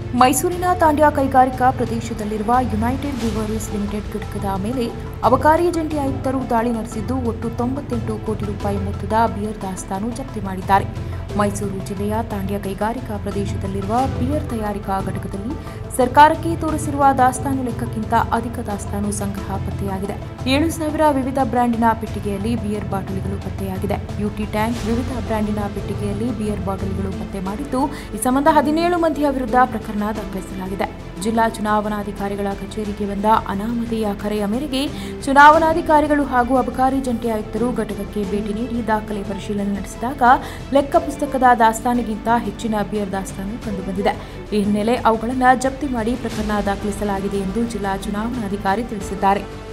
ಮೈಸೂರಿನ ತಾಂಡ್ಯ ಕೈಗಾರಿಕಾ ಪ್ರದೇಶದಲ್ಲಿರುವ ಯುನೈಟೆಡ್ ಬ್ರಿವರೀಸ್ ಲಿಮಿಟೆಡ್ ಘಟಕದ ಮೇಲೆ ಅಬಕಾರಿ ಜಂಟಿ ಆಯುಕ್ತರು ದಾಳಿ ನಡೆಸಿದ್ದು ಒಟ್ಟು ತೊಂಬತ್ತೆಂಟು ಕೋಟಿ ರೂಪಾಯಿ ಮೊತ್ತದ ಬಿಯರ್ ದಾಸ್ತಾನು ಜಪ್ತಿ ಮಾಡಿದ್ದಾರೆ ಮೈಸೂರು ಜಿಲ್ಲೆಯ ತಾಂಡ್ಯ ಕೈಗಾರಿಕಾ ಪ್ರದೇಶದಲ್ಲಿರುವ ಬಿಯರ್ ತಯಾರಿಕಾ ಘಟಕದಲ್ಲಿ ಸರ್ಕಾರಕ್ಕೆ ತೋರಿಸಿರುವ ದಾಸ್ತಾನು ಲೆಕ್ಕಕ್ಕಿಂತ ಅಧಿಕ ದಾಸ್ತಾನು ಸಂಗ್ರಹ ಪತ್ತೆಯಾಗಿದೆ ಏಳು ಸಾವಿರ ವಿವಿಧ ಬ್ರ್ಯಾಂಡಿನ ಪೆಟ್ಟಿಗೆಯಲ್ಲಿ ಬಿಯರ್ ಬಾಟಲಿಗಳು ಪತ್ತೆಯಾಗಿದೆ ಯುಟಿ ಟ್ಯಾಂಕ್ ವಿವಿಧ ಬ್ರ್ಯಾಂಡಿನ ಪೆಟ್ಟಿಗೆಯಲ್ಲಿ ಬಿಯರ್ ಬಾಟಲಿಗಳು ಪತ್ತೆ ಮಾಡಿದ್ದು ಈ ಸಂಬಂಧ ಹದಿನೇಳು ಮಂದಿಯ ವಿರುದ್ಧ ಪ್ರಕರಣ ದಾಖಲಿಸಲಾಗಿದೆ ಜಿಲ್ಲಾ ಚುನಾವಣಾಧಿಕಾರಿಗಳ ಕಚೇರಿಗೆ ಬಂದ ಅನಾಮಧೇಯ ಕರೆಯ ಮೇರೆಗೆ ಚುನಾವಣಾಧಿಕಾರಿಗಳು ಹಾಗೂ ಅಬಕಾರಿ ಜಂಟಿ ಆಯುಕ್ತರು ಘಟಕಕ್ಕೆ ಭೇಟಿ ನೀಡಿ ದಾಖಲೆ ಪರಿಶೀಲನೆ ನಡೆಸಿದಾಗ ಲೆಕ್ಕ ಪುಸ್ತಕದ ದಾಸ್ತಾನಿಗಿಂತ ಹೆಚ್ಚಿನ ಬಿಯರ್ ದಾಸ್ತಾನು ಕಂಡುಬಂದಿದೆ ಈ ಹಿನ್ನೆಲೆ ಅವುಗಳನ್ನು ಜಪ್ತಿ ಮಾಡಿ ಪ್ರಕರಣ ದಾಖಲಿಸಲಾಗಿದೆ ಎಂದು ಜಿಲ್ಲಾ ಚುನಾವಣಾಧಿಕಾರಿ ತಿಳಿಸಿದ್ದಾರೆ